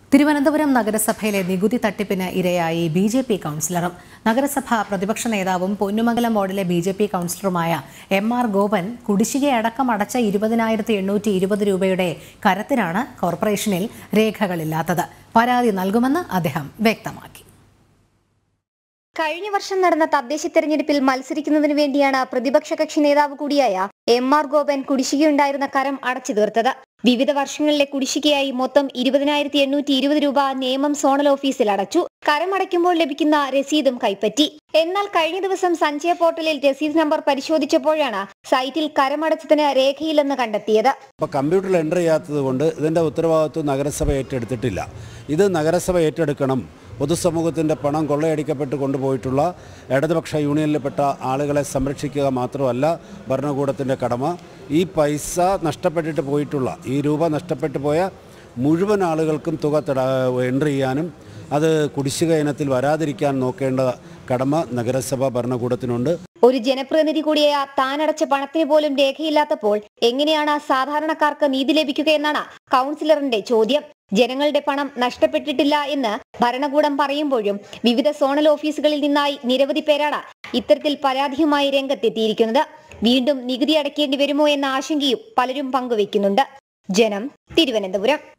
തിരുവനന്തപുരം നഗരസഭയിലെ നികുതി തട്ടിപ്പിന് ഇരയായി ബി ജെ പി കൗൺസിലറും നഗരസഭ പ്രതിപക്ഷ നേതാവും പൊന്നുമംഗലം വാർഡിലെ ബി ജെ പി കൗൺസിലറുമായ എം ആർ ഗോപൻ കുടിശ്ശികയടക്കം അടച്ച ഇരുപതിനായിരത്തി എണ്ണൂറ്റി ഇരുപത് രൂപയുടെ കരത്തിനാണ് കോർപ്പറേഷനിൽ രേഖകളില്ലാത്തത് പരാതി നൽകുമെന്ന് അദ്ദേഹം വ്യക്തമാക്കി കഴിഞ്ഞ വർഷം നടന്ന തദ്ദേശ തെരഞ്ഞെടുപ്പിൽ മത്സരിക്കുന്നതിന് വേണ്ടിയാണ് പ്രതിപക്ഷ കക്ഷി നേതാവ് കൂടിയായ എം ആർ ഗോപൻ കുടിശ്ശികയുണ്ടായിരുന്ന കരം അടച്ചു തീർത്തത് വിവിധ വർഷങ്ങളിലെ കുടിശ്ശികയായി മൊത്തം ഇരുപതിനായിരത്തി എണ്ണൂറ്റി ഇരുപത് രൂപ നേമം സോണൽ ഓഫീസിൽ അടച്ചു കരം അടയ്ക്കുമ്പോൾ ലഭിക്കുന്ന രസീതും കൈപ്പറ്റി എന്നാൽ കഴിഞ്ഞ ദിവസം സഞ്ചയ പോർട്ടലിൽ രസീത് നമ്പർ പരിശോധിച്ചപ്പോഴാണ് സൈറ്റിൽ കരമടച്ചതിന് രേഖയില്ലെന്ന് കണ്ടെത്തിയത് അപ്പോൾ കമ്പ്യൂട്ടറിൽ എൻ്റർ ചെയ്യാത്തത് കൊണ്ട് ഇതിൻ്റെ ഉത്തരവാദിത്വം നഗരസഭ ഏറ്റെടുത്തിട്ടില്ല ഇത് നഗരസഭ ഏറ്റെടുക്കണം പൊതുസമൂഹത്തിൻ്റെ പണം കൊള്ളയടിക്കപ്പെട്ട് കൊണ്ടുപോയിട്ടുള്ള ഇടതുപക്ഷ യൂണിയനിൽപ്പെട്ട ആളുകളെ സംരക്ഷിക്കുക മാത്രമല്ല ഭരണകൂടത്തിൻ്റെ കടമ ഈ പൈസ നഷ്ടപ്പെട്ടിട്ട് പോയിട്ടുള്ള ഈ രൂപ നഷ്ടപ്പെട്ടു പോയ മുഴുവൻ ആളുകൾക്കും തുക തട എൻ്റർ ചെയ്യാനും അത് കുടിശ്ശിക ഇനത്തിൽ വരാതിരിക്കാൻ നോക്കേണ്ട കടമ നഗരസഭ ഭരണകൂടത്തിനുണ്ട് ഒരു ജനപ്രതിനിധി കൂടിയായ താനടച്ച പണത്തിന് പോലും രേഖയില്ലാത്തപ്പോൾ എങ്ങനെയാണ് സാധാരണക്കാർക്ക് നീതി ലഭിക്കുകയെന്നാണ് കൗൺസിലറിന്റെ ചോദ്യം ജനങ്ങളുടെ പണം നഷ്ടപ്പെട്ടിട്ടില്ല എന്ന് ഭരണകൂടം പറയുമ്പോഴും വിവിധ സോണൽ ഓഫീസുകളിൽ നിന്നായി നിരവധി പേരാണ് ഇത്തരത്തിൽ പരാതിയുമായി രംഗത്തെത്തിയിരിക്കുന്നത് വീണ്ടും നികുതി അടയ്ക്കേണ്ടി വരുമോ എന്ന ആശങ്കയും പലരും പങ്കുവെക്കുന്നുണ്ട് ജനം തിരുവനന്തപുരം